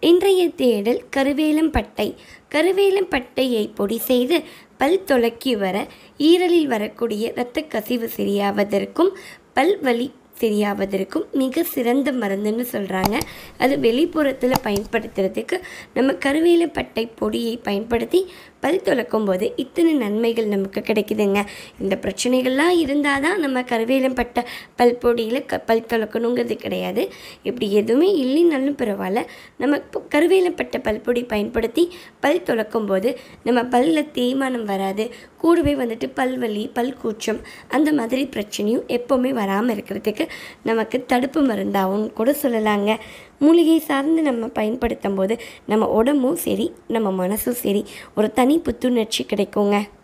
இன்றைய தேடல் கருவேலம்பட்டை கருவேலம்பட்டையை பொடி செய்து பல் துலக்கி வர ஈரலில் வரக்கூடிய இரத்த கசிவு சரியாவதற்கும் பல் வலி சரியாவதற்கும் மிக சிறந்த மருந்துன்னு சொல்கிறாங்க அது வெளிப்புறத்தில் பயன்படுத்துறதுக்கு நம்ம கருவேலப்பட்டை பொடியை பயன்படுத்தி பல் துலக்கும் போது இத்தனை நன்மைகள் நமக்கு கிடைக்குதுங்க இந்த பிரச்சனைகள்லாம் இருந்தால் தான் நம்ம கருவேலம்பட்டை பல் பொடியில் க பல் துலக்கணுங்கிறது கிடையாது இப்படி எதுவுமே இல்லைனாலும் பரவாயில்ல நம்ம இப்போ கருவேலப்பட்டை பல் பொடி பயன்படுத்தி பல் துலக்கும் போது நம்ம பல்லில் தேய்மானம் வராது கூடவே வந்துட்டு பல்வலி பல் கூச்சம் அந்த மாதிரி பிரச்சனையும் எப்போவுமே வராமல் இருக்கிறதுக்கு நமக்கு தடுப்பு மருந்தாகவும் கூட சொல்லலாங்க மூலிகை சார்ந்து நம்ம பயன்படுத்தும் போது நம்ம உடம்பும் சரி நம்ம மனசும் சரி ஒரு தனி புத்துணர்ச்சி கிடைக்குங்க